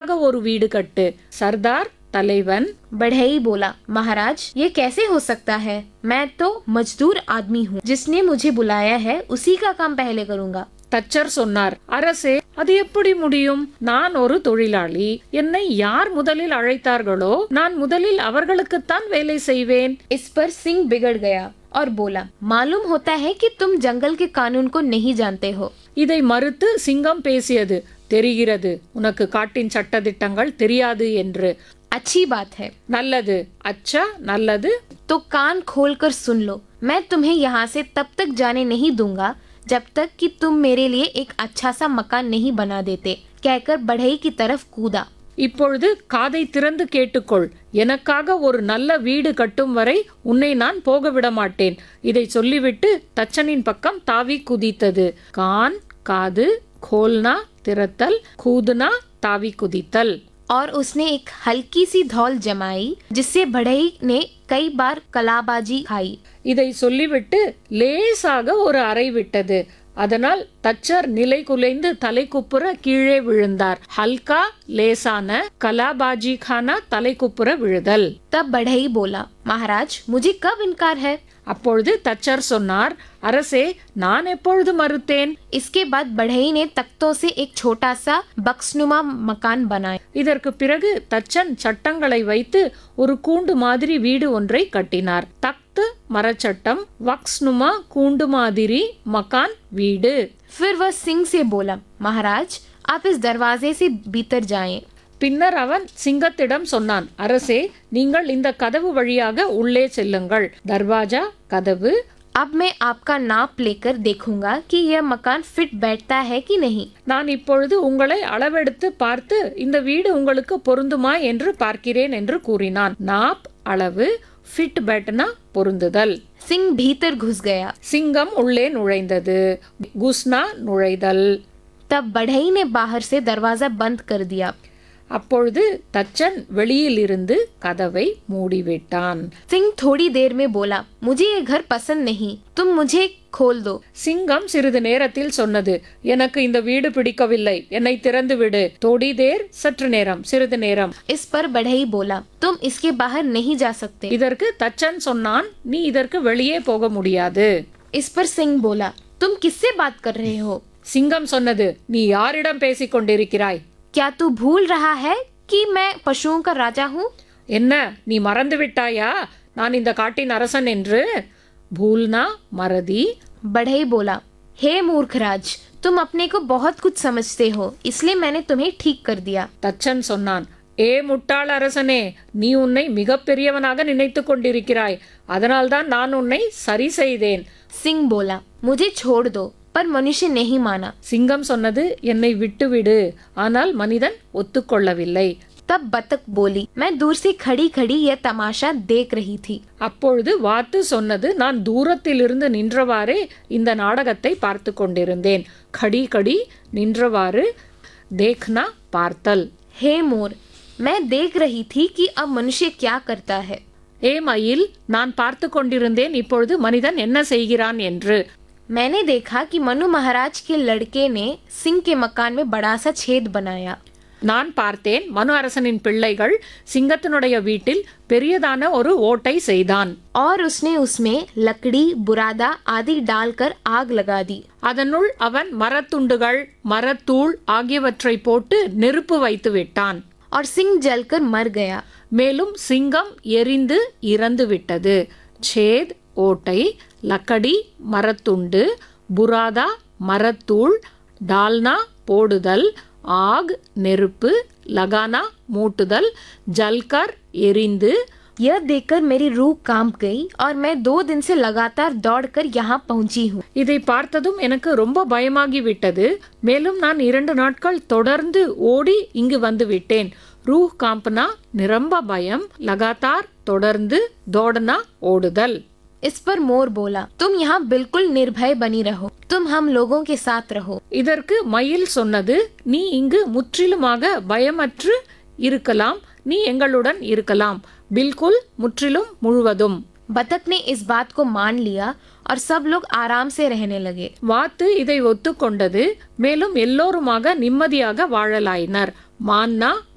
ஒரு வீடு கட்டு சர்தார் தலைவன் बढ़ई बोला महाराज ये कैसे हो सकता है मैं तो मजदूर आदमी हूँ जिसने मुझे बुलाया है उसी का काम पहले करूँगा தச்சர் சொன்னார் அரசே அது எப்படி முடியும் நான் ஒரு தொழிலாளி என்னை யார் முதலில் அழைத்தார்களோ நான் முதலில் அவர்களுக்குத்தான் வேலை செய்வேன் इस पर सिंह बिगड़ गया और बोला मालूम होता है कि तुम जंगल के कानून को नहीं जानते हो இதை மறுத்து சிங்கம் பேசியது தெரிகிறது உனக்கு காட்டின் சட்டதிட்டங்கள் தெரியாது என்று अच्छी बात है நல்லது அச்சா நல்லது तो कान खोल कर सुन लो मैं तुम्हें यहाँ से तब तक जाने नहीं दूंगा जब तक कि तुम मेरे लिए एक अच्छा सा मकान नहीं बना देते कहकर बढ़ई की तरफ कूदा இப்பொழுது காதை திறந்து கேட்டுக்கொள் எனக்காக ஒரு நல்ல வீடு கட்டும் வரை உன்னை நான் போக விட மாட்டேன் இதை சொல்லிவிட்டு தச்சனின் பக்கம் தாவி குதித்தது கான் காது கோல்னா திறத்தல் கூதுனா தாவி குதித்தல் और उसने एक हल्की सी धौल जमाई जिससे बढ़ई ने कई बार कलाबाजी खाई இதை சொல்லிவிட்டு லேசாக ஒரு அறை விட்டது அதனால் தச்சர் நிலை குலைந்து தலை குப்புற கீழே விழுந்தார் ஹல்கா லேசான கலாபாஜி கானா தலை குப்புற விழுதல் तब बढ़ई बोला महाराज मुझे कब इनकार है அப்பொழுது தச்சர் சொன்னார் அரசே நான் எப்பொழுது மறுத்தேன் इसके बाद बढ़ई ने तख्तों से एक छोटा सा बक्सनुमा मकान बनाया இதற்கு பிறகு தச்சன் சட்டங்களை வைத்து ஒரு கூண்டு மாதிரி வீடு ஒன்றை கட்டினார் தக்து மரச்சட்டம் வக்ஸ்னுமா கூண்டு மாதிரி மகான் வீடு फिर वह सिंह से बोला महाराज आप इस दरवाजे से भीतर जाएं பின்னர் அவன் சிங்கத்திடம் சொன்னான் அரசே நீங்கள் இந்த கதவு வழியாக உள்ளே செல்லுங்கள் தர்வாஜா கதவு अब मैं आपका नाप लेकर देखूंगा कि यह मकान फिट बैठता है कि नहीं நான் இப்பொழுது உங்களை அளவெடுத்து பார்த்து இந்த வீடு உங்களுக்கு பொருந்துமா என்று பார்க்கிறேன் என்று கூறினான் நாப் அளவு ஃபிட் பேட்னா பொருந்துதல் सिंह भीतर घुस गया சிங்கம் உள்ளே நுழைந்தது குஸ்னா நுழைதல் तब बढ़ई ने बाहर से दरवाजा बंद कर दिया அப்பொழுது தச்சன் வெளியிலிருந்து கதவை மூடிவிட்டான் सिंह थोड़ी देर में बोला मुझे ये घर पसंद नहीं तुम मुझे खोल दो சிங்கம் சிறிது நேரத்தில் சொன்னது எனக்கு இந்த வீடு பிடிக்கவில்லை என்னை திறந்து விடு தோடிதேர் சற்று நேரம் சிறிது நேரம் इस पर बढ़ई बोला तुम इसके बाहर नहीं जा सकते இதற்கு தச்சன் சொன்னான் நீ இதற்கு வெளியே போக முடியாது इस पर सिंह बोला तुम किससे बात कर रहे हो சிங்கம் சொன்னது நீ யாரிடம் பேசிக் கொண்டிருக்கிறாய் क्या तू भूल रहा है कि मैं पशुओं का राजा हूँ என்ன நீ மறந்து விட்டாயா நான் இந்த காட்டின் அரசன் என்று பூல்னா மறதி बढ़ई बोला हे मूर्खराज तुम अपने को बहुत कुछ समझते हो इसलिए मैंने तुम्हें ठीक कर दिया தச்சன் சொன்னான் ஏ முட்டாள் அரசனே நீ உன்னை மிகப் பெரியவனாக நினைத்துக் கொண்டிருக்கிறாய் அதனால்தான் நான் உன்னை சரி செய்தேன் सिंह बोला मुझे छोड़ दो पर मनुष्य नहीं माना சிங்கம் சொன்னது என்னை விட்டுவிடு ஆனால் மனிதன் ஒத்துக்கொள்ளவில்லை तब बतख बोली मैं दूर से खड़ी खड़ी यह तमाशा देख रही थी அப்பொழுது வாத்து சொன்னது நான் தூரத்திலிருந்து நின்றவாறே இந்த நாடகத்தை பார்த்து கொண்டிருந்தேன் கடி கடி நின்றவாறு தேக்னா பார்த்தல் हे मोर मैं देख रही थी कि अब मनुष्य क्या करता है ஏ மயில் நான் பார்த்து கொண்டிருந்தேன் இப்பொழுது மனிதன் என்ன செய்கிறான் என்று मैंने देखा कि मनु महाराज के लड़के ने सिंह के मकान में बड़ा सा छेद बनाया நான் பார்த்தேன் மனு அரசனின் பிள்ளைகள் சிங்கத்தினுடைய வீட்டில் பெரியதான ஒரு ஓட்டை செய்தான் और उसने उसमें लकड़ी बुरादा आदि डालकर आग लगा दी அதனுள் அவன் மரத்துண்டுகள் மரத்தூள் ஆகியவற்றை போட்டு நெருப்பு வைத்து விட்டான் और सिंह जलकर मर गया மேலும் சிங்கம் எரிந்து இறந்து விட்டது சேத் ஓட்டை லக்கடி மரத்துண்டு புராதா மரத்தூள் டால்னா போடுதல் ஆக் நெருப்பு லகானா மூட்டுதல் ஜல்கர் எரிந்து यह देखकर मेरी रूह कांप गई और मैं दो दिन से लगातार दौड़कर यहाँ पहुंची हूँ இதை பார்த்ததும் எனக்கு ரொம்ப பயமாகி விட்டது மேலும் நான் இரண்டு நாட்கள் தொடர்ந்து ஓடி இங்கு வந்து விட்டேன் ரூஹ் காம்பனா நிரம்ப பயம் லகாத்தார் தொடர்ந்து தோடனா ஓடுதல் इस पर मोर बोला तुम यहाँ बिल्कुल निर्भय बनी रहो तुम हम लोगों के साथ रहो இதற்கு மயில் சொன்னது நீ இங்கு முற்றிலுமாக பயமற்று இருக்கலாம் நீ எங்களுடன் இருக்கலாம் பில்குல் முற்றிலும் முழுவதும் बतख ने इस बात को मान लिया और सब लोग आराम से रहने लगे வாத்து இதை ஒத்துக்கொண்டது மேலும் எல்லோருமாக நிம்மதியாக வாழலாயினர் மான்னா